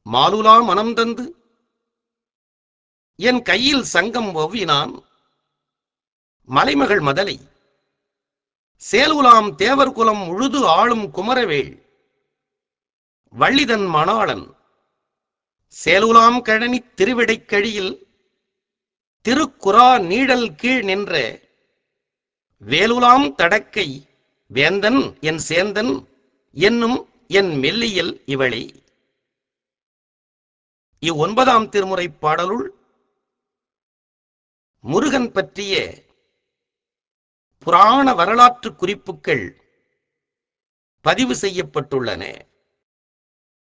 மாலுலா மனம் தந்து என் கையில் சங்கம் ஒவ்வினான் மலைமகள் மதலை சேலுலாம் தேவர் குலம் உழுது ஆளும் குமரவேள் வள்ளிதன் மணாளன் சேலுலாம் கழனி திருவிடைக்கழியில் திருக்குறா நீழல் கீழ் நின்ற வேலுலாம் தடக்கை வேந்தன் என் சேந்தன் என்னும் என் மெல்லியல் இவளே இவ்வொன்பதாம் திருமுறை பாடலுள் முருகன் பற்றிய புராண வரலாற்று குறிப்புகள் பதிவு செய்யப்பட்டுள்ளன